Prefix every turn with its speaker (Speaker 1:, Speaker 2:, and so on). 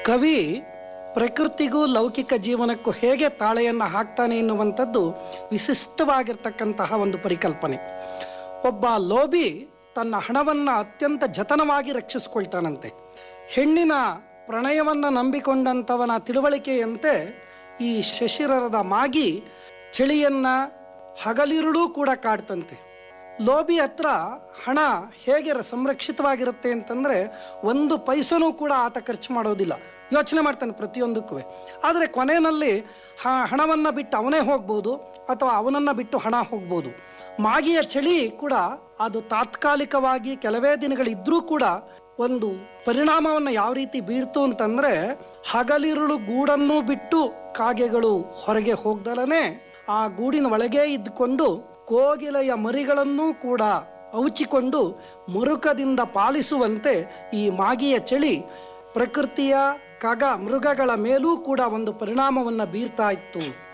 Speaker 1: ಕವಿ ಪ್ರಕೃತಿಗೂ ಲೌಕಿಕ ಜೀವನಕ್ಕೂ ಹೇಗೆ ತಾಳೆಯನ್ನು ಹಾಕ್ತಾನೆ ಎನ್ನುವಂಥದ್ದು ವಿಶಿಷ್ಟವಾಗಿರ್ತಕ್ಕಂತಹ ಒಂದು ಪರಿಕಲ್ಪನೆ ಒಬ್ಬ ಲೋಭಿ ತನ್ನ ಹಣವನ್ನು ಅತ್ಯಂತ ಜತನವಾಗಿ ರಕ್ಷಿಸ್ಕೊಳ್ತಾನಂತೆ ಹೆಣ್ಣಿನ ಪ್ರಣಯವನ್ನು ನಂಬಿಕೊಂಡಂಥವನ ತಿಳುವಳಿಕೆಯಂತೆ ಈ ಶಶಿರರದ ಮಾಗಿ ಚಳಿಯನ್ನ ಹಗಲಿರುಳೂ ಕೂಡ ಕಾಡ್ತಂತೆ ಲೋಭಿ ಹತ್ರ ಹಣ ಹೇಗೆ ರ- ಸಂರಕ್ಷಿತವಾಗಿರುತ್ತೆ ಅಂತಂದ್ರೆ ಒಂದು ಪೈಸನೂ ಕೂಡ ಆತ ಖರ್ಚು ಮಾಡೋದಿಲ್ಲ ಯೋಚನೆ ಮಾಡ್ತಾನೆ ಪ್ರತಿಯೊಂದಕ್ಕೂ ಆದರೆ ಕೊನೆಯಲ್ಲಿ ಹ ಹಣವನ್ನು ಬಿಟ್ಟು ಅವನೇ ಹೋಗ್ಬೋದು ಅಥವಾ ಅವನನ್ನು ಬಿಟ್ಟು ಹಣ ಹೋಗ್ಬೋದು ಮಾಗಿಯ ಚಳಿ ಕೂಡ ಅದು ತಾತ್ಕಾಲಿಕವಾಗಿ ಕೆಲವೇ ದಿನಗಳಿದ್ರೂ ಕೂಡ ಒಂದು ಪರಿಣಾಮವನ್ನು ಯಾವ ರೀತಿ ಬೀರ್ತು ಅಂತಂದ್ರೆ ಹಗಲಿರುಳು ಗೂಡನ್ನು ಬಿಟ್ಟು ಕಾಗೆಗಳು ಹೊರಗೆ ಹೋಗ್ದಲನೆ ಆ ಗೂಡಿನ ಒಳಗೆ ಇದ್ದುಕೊಂಡು ಕೋಗಿಲೆಯ ಮರಿಗಳನ್ನೂ ಕೂಡ ಔಚಿಕೊಂಡು ಮರುಕದಿಂದ ಪಾಲಿಸುವಂತೆ ಈ ಮಾಗಿಯ ಚಳಿ ಪ್ರಕೃತಿಯ ಕಗ ಮೃಗಗಳ ಮೇಲೂ ಕೂಡ ಒಂದು ಪರಿಣಾಮವನ್ನು ಬೀರ್ತಾ ಇತ್ತು